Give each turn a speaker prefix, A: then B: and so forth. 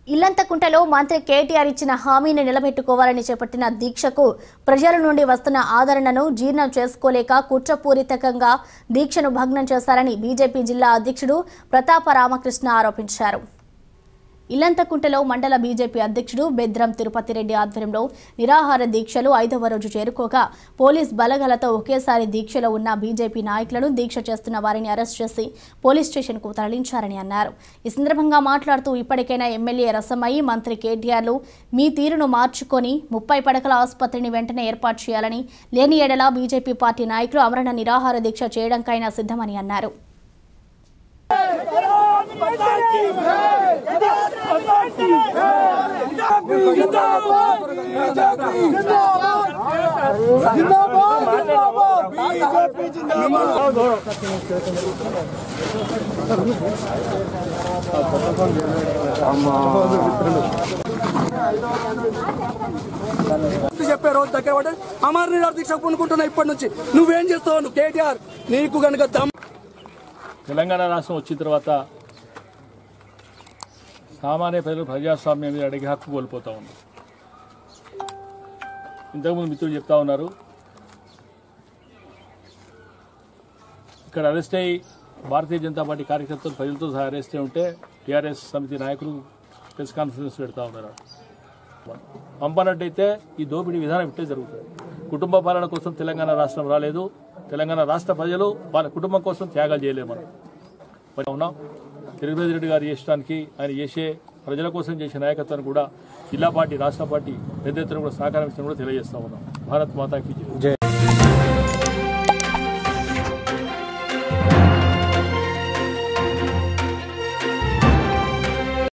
A: ఇల్లంతకుంటలో మంత్రి కేటీఆర్ ఇచ్చిన హామీని నిలబెట్టుకోవాలని చేపట్టిన దీక్షకు ప్రజల నుండి వస్తున్న ఆదరణను జీర్ణం చేసుకోలేక కుట్రపూరితంగా దీక్షను భగ్నం చేశారని బీజేపీ జిల్లా అధ్యక్షుడు ప్రతాప రామకృష్ణ ఆరోపించారు ఇల్లంతకుంటలో మండల బీజేపీ అధ్యక్షుడు బెద్రం తిరుపతి రెడ్డి ఆధ్వర్యంలో నిరాహార దీక్షలు ఐదవ రోజు చేరుకోగా పోలీస్ బలగలతో ఒకేసారి దీక్షలో ఉన్న బీజేపీ నాయకులను దీక్ష చేస్తున్న వారిని అరెస్ట్ చేసి పోలీస్ స్టేషన్కు తరలించారని అన్నారు ఈ సందర్భంగా మాట్లాడుతూ ఇప్పటికైనా ఎమ్మెల్యే రసమయ్యి మంత్రి కేటీఆర్లు మీ తీరును మార్చుకొని ముప్పై పడకల ఆసుపత్రిని వెంటనే ఏర్పాటు చేయాలని లేని ఎడల బీజేపీ పార్టీ నాయకులు అమరణ నిరాహార దీక్ష చేయడానికైనా సిద్ధమని అన్నారు
B: చెప్పే రోజు దగ్గర అమర్ నిరాహార దీక్ష పూనుకుంటున్నా ఇప్పటి నుంచి నువ్వేం చేస్తావు నువ్వు కేటీఆర్ నీకు గనుక దమ్
C: తెలంగాణ రాష్ట్రం వచ్చిన తర్వాత సామాన్య ప్రజలు ప్రజాస్వామ్యం మీద అడిగే హక్కు కోల్పోతా ఉంది ఇంతకుముందు మిత్రులు చెప్తా ఉన్నారు ఇక్కడ అరెస్ట్ అయ్యి భారతీయ జనతా పార్టీ కార్యకర్తలు ప్రజలతో సహా అరెస్ట్ అయి ఉంటే టీఆర్ఎస్ సమితి నాయకులు ప్రెస్ కాన్ఫరెన్స్ పెడతా ఉన్నారు పంపనట్టయితే ఈ దోపిడీ విధానం ఇట్టే జరుగుతుంది కుటుంబ పాలన కోసం తెలంగాణ రాష్ట్రం రాలేదు తెలంగాణ రాష్ట్ర ప్రజలు వాళ్ళ కుటుంబం కోసం త్యాగాలు చేయలేము మనం మరి ఉన్నాం తిరుపతి రెడ్డి గారు చేసడానికి ఆయన చేసే ప్రజల కోసం చేసే నాయకత్వాన్ని కూడా జిల్లా పార్టీ రాష్ట్ర పార్టీ పెద్ద ఎత్తున కూడా సహకారం ఇస్తాను కూడా తెలియజేస్తా ఉన్నాం భారత్ మాతాకి జై.